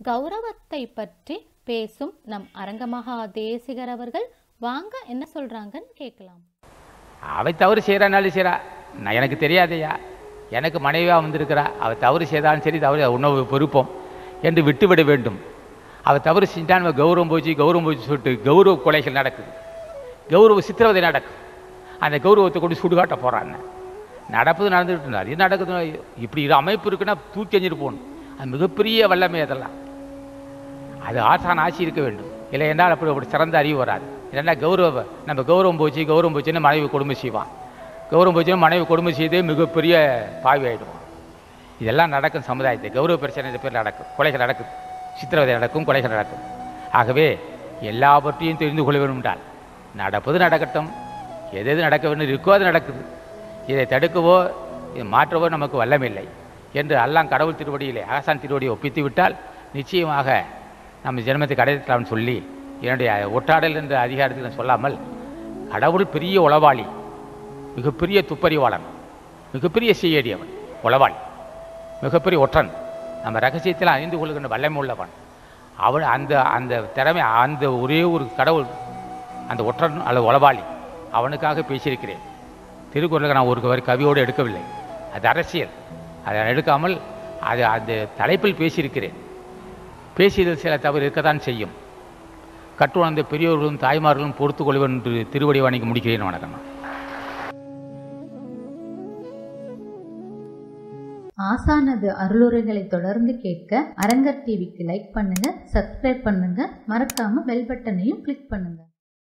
கௌரவத்தை பற்றி பேசும் நம் அரங்கமகா தேசிகர் அவர்கள் வாங்க என்ன சொல்றாங்கன்னு கேட்கலாம் அவ தவறு செய்கிறானாலும் செய்கிறா நான் எனக்கு தெரியாதையா எனக்கு மனைவியாக வந்திருக்கிறா அவள் தவறு செய்தாலும் சரி தவறு உணவு பொறுப்போம் என்று விட்டுவிட வேண்டும் அவள் தவறு செஞ்சான் அவள் கௌரவம் போச்சு கௌரவம் போச்சு சொல்லிட்டு கௌரவ கொலைகள் நடக்குது கௌரவ சித்திரவதை நடக்குது அந்த கௌரவத்தை கொண்டு சுடுகாட்ட போகிறான்னு நடப்பது நடந்துகிட்டு இருந்தா அது நடக்குது இப்படி இது அமைப்பு இருக்குன்னா தூக்கி எறிஞ்சிட்டு போகணும் அது மிகப்பெரிய வல்லமை அதெல்லாம் அது ஆசான் ஆட்சி இருக்க வேண்டும் இல்லை என்றால் அப்படி ஒரு சிறந்த அறிவு வராது இல்லைன்னா கௌரவ நம்ம கௌரவம் போச்சு கௌரவம் போச்சுன்னு மனைவி கொடுமை செய்வான் கௌரவம் போச்சுன்னு மனைவி கொடுமை செய்து மிகப்பெரிய பாவி ஆகிடுவான் இதெல்லாம் நடக்கும் சமுதாயத்தை கௌரவ பிரச்சனை இந்த பேர் நடக்கும் கொலைகள் நடக்குது சித்திரவதை நடக்கும் கொலைகள் நடக்கும் ஆகவே எல்லாவற்றையும் தெரிந்து கொள்ள வேண்டும் என்றால் நடப்பது நடக்கட்டும் எது எது நடக்க வேண்டும் இருக்கோ அது நடக்குது இதை தடுக்கவோ இதை மாற்றவோ நமக்கு வல்லமில்லை என்று எல்லாம் கடவுள் திருவடியிலே ஆசான் திருவடியை ஒப்பித்து விட்டால் நிச்சயமாக நம்ம ஜென்மத்தை கடைத்தலாம்னு சொல்லி என்னுடைய ஒட்டாடல் என்ற அதிகாரத்தில் நான் சொல்லாமல் கடவுள் பெரிய உளவாளி மிகப்பெரிய துப்பறிவாளன் மிகப்பெரிய செய்யடி அவன் உளவாளி மிகப்பெரிய ஒற்றன் நம்ம ரகசியத்தில் அறிந்து கொள்கின்ற வல்லமை உள்ளவன் அவன் அந்த அந்த திறமை அந்த ஒரே ஒரு கடவுள் அந்த ஒற்றன் அல்லது உளவாளி அவனுக்காக பேசியிருக்கிறேன் திருக்குறளுக்கு நான் ஒரு வரி கவியோடு எடுக்கவில்லை அது அரசியல் அதை எடுக்காமல் அது அந்த தலைப்பில் பேசியிருக்கிறேன் பேசியதில் சில தவறு இருக்கத்தான் செய்யும் கற்றுணர்ந்த பெரியோர்களும் தாய்மார்களும் பொறுத்துக் கொள்வன் என்று திருவடி வணங்கி முடிக்கிறேன் வணக்கம் ஆசானது அருளுரைகளை தொடர்ந்து கேட்க அரங்கர் டிவிக்கு லைக் பண்ணுங்க சப்ஸ்கிரைப் பண்ணுங்க மறக்காம பெல் பட்டனையும் கிளிக் பண்ணுங்க